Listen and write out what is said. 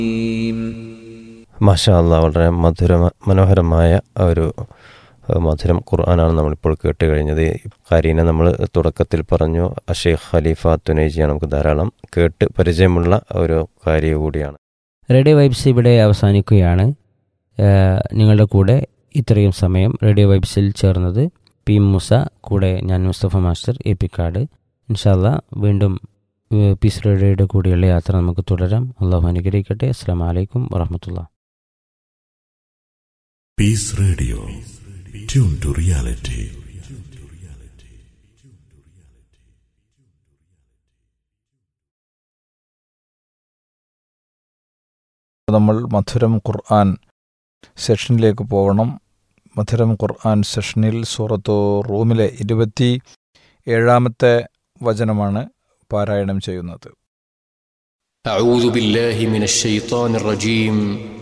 മാഷാ അല്ലാ വളരെ മധുര മനോഹരമായ ഒരു ഏഹ്, മധുരം ഖുർആനാണ് നമ്മളിപ്പോൾ കേട്ട് കഴിഞ്ഞത് കാരീനെ നമ്മൾ തുടക്കത്തിൽ പറഞ്ഞു അഷേഖ് ഖലീഫ തുനേജിയാണ് നമുക്ക് ധാരാളം കേട്ട് പരിചയമുള്ള ഒരു കാര്യ കൂടിയാണ് റേഡിയോ വൈബ്സ് ഇവിടെ അവസാനിക്കുകയാണ് ഏഹ് നിങ്ങളുടെ കൂടെ ഇത്രയും സമയം റേഡിയോ വൈബ്സിൽ ചേർന്നത് പി മൂസ കൂടെ ഞാൻ Mustafa master A P card ഇൻഷാല്ല വീണ്ടും ഏഹ് പീസ് റേഡിയോയുടെ കൂടെയുള്ള യാത്ര നമുക്ക് തുടരാം അള്ളാഹു അനുഗ്രഹിക്കട്ടെ അസ്സാം വലൈക്കും വറഹമത്തുള്ള Peace Radio. Tune to reality. നമ്മൾ മധുരം ഖുർആൻ സെഷനിലേക്ക് പോകണം മധുരം ഖുർആൻ സെഷനിൽ സൂറത്തു റൂമിലെ ഇരുപത്തി ഏഴാമത്തെ വചനമാണ് പാരായണം ചെയ്യുന്നത് أعوذ بالله من الشيطان الرجيم